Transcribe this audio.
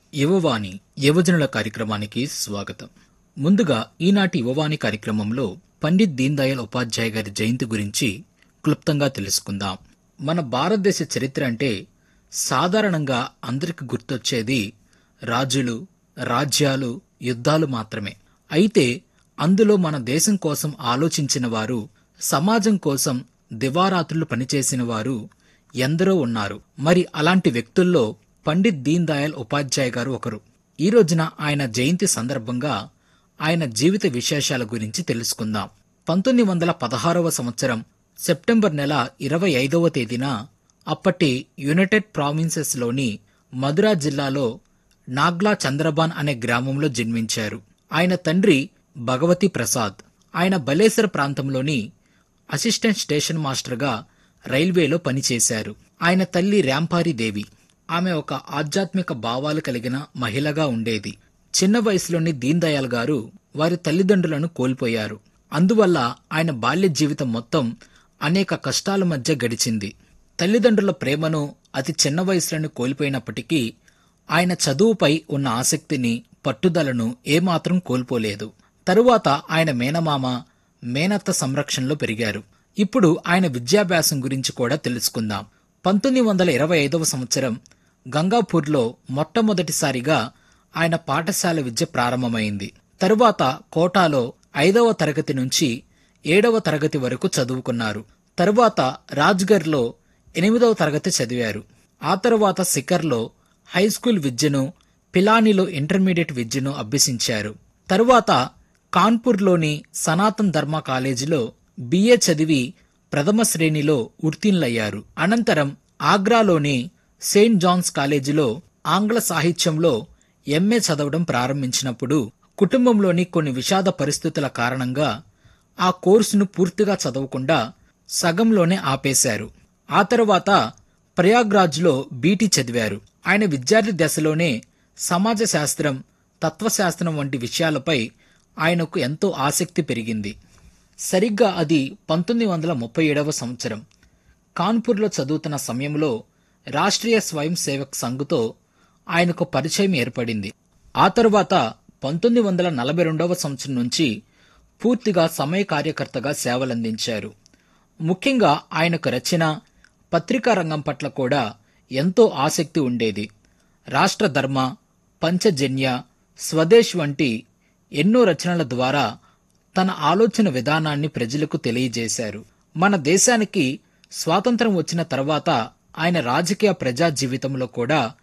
యువవాణి యువజనుల కార్యక్రమానికి స్వాగతం ముందుగా ఈనాటి యువవాణి కార్యక్రమంలో పండిత్ దీన్ దయాళ్ ఉపాధ్యాయ గారి జయంతి గురించి క్లుప్తంగా తెలుసుకుందాం మన భారతదేశ చరిత్ర అంటే సాధారణంగా అందరికి గుర్తొచ్చేది రాజులు రాజ్యాలు యుద్ధాలు మాత్రమే అయితే అందులో మన దేశం కోసం ఆలోచించిన వారు సమాజం కోసం దివారాత్రులు పనిచేసిన వారు ఎందరో ఉన్నారు మరి అలాంటి వ్యక్తుల్లో పండిత్ దీన్ దయాళ్ ఉపాధ్యాయ గారు ఒకరు ఈ రోజున ఆయన జయంతి సందర్భంగా ఆయన జీవిత విశేషాల గురించి తెలుసుకుందాం పంతొమ్మిది వందల పదహారవ సంవత్సరం సెప్టెంబర్ నెల ఇరవై ఐదవ తేదీన అప్పటి యునైటెడ్ ప్రావిన్సెస్ లోని మధురా జిల్లాలో నాగ్లా చంద్రబాన్ అనే గ్రామంలో జన్మించారు ఆయన తండ్రి భగవతి ప్రసాద్ ఆయన బలేసర్ ప్రాంతంలోని అసిస్టెంట్ స్టేషన్ మాస్టర్గా రైల్వేలో పనిచేశారు ఆయన తల్లి ర్యాంపారి దేవి ఆమె ఒక ఆధ్యాత్మిక భావాలు కలిగిన మహిళగా ఉండేది చిన్న వయసులోని దీన్ దయాళ్ గారు వారి తల్లిదండ్రులను కోల్పోయారు అందువల్ల ఆయన బాల్య జీవితం మొత్తం అనేక కష్టాల మధ్య గడిచింది తల్లిదండ్రుల ప్రేమను అతి చిన్న వయసులోనే కోల్పోయినప్పటికీ ఆయన చదువుపై ఉన్న ఆసక్తిని పట్టుదలను ఏమాత్రం కోల్పోలేదు తరువాత ఆయన మేనమామ మేనత్త సంరక్షణలో పెరిగారు ఇప్పుడు ఆయన విద్యాభ్యాసం గురించి కూడా తెలుసుకుందాం పంతొమ్మిది వందల ఇరవై ఐదవ సంవత్సరం గంగాపూర్లో మొట్టమొదటిసారిగా ఆయన పాఠశాల విద్య ప్రారంభమైంది తరువాత కోటాలో ఐదవ తరగతి నుంచి ఏడవ తరగతి వరకు చదువుకున్నారు తరువాత రాజ్గర్లో ఎనిమిదవ తరగతి చదివారు ఆ తరువాత సికర్లో హైస్కూల్ విద్యను పిలానిలో ఇంటర్మీడియట్ విద్యను అభ్యసించారు తరువాత కాన్పూర్లోని సనాతన్ ధర్మ కాలేజీలో బిఏ చదివి ప్రథమ శ్రేణిలో ఉత్తీర్ణులయ్యారు అనంతరం ఆగ్రాలోని సెయింట్ జాన్స్ కాలేజీలో ఆంగ్ల సాహిత్యంలో ఎంఏ చదవడం ప్రారంభించినప్పుడు కుటుంబంలోని కొన్ని విషాద పరిస్థితుల కారణంగా ఆ కోర్సును పూర్తిగా చదవకుండా సగంలోనే ఆపేశారు ఆ తరువాత ప్రయాగ్రాజ్లో బీటీ చదివారు ఆయన విద్యార్థి దశలోనే సమాజ శాస్త్రం తత్వశాస్త్రం వంటి విషయాలపై ఆయనకు ఎంతో ఆసక్తి పెరిగింది సరిగ్గా అది పంతొమ్మిది వందల ముప్పై ఏడవ సంవత్సరం కాన్పూర్లో చదువుతున్న సమయంలో రాష్ట్రీయ స్వయం సేవక్ సంఘ్తో ఆయనకు పరిచయం ఏర్పడింది ఆ తరువాత పంతొమ్మిది వందల నలభై రెండవ సంవత్సరం నుంచి పూర్తిగా సమయ కార్యకర్తగా సేవలందించారు ముఖ్యంగా ఆయనకు రచన పత్రికా రంగం పట్ల కూడా ఎంతో ఆసక్తి ఉండేది రాష్ట్ర ధర్మ పంచజన్య స్వదేశ్ వంటి ఎన్నో రచనల ద్వారా తన ఆలోచన విధానాన్ని ప్రజలకు తెలియజేశారు మన దేశానికి స్వాతంత్రం వచ్చిన తర్వాత ఆయన రాజకీయ ప్రజా జీవితంలో కూడా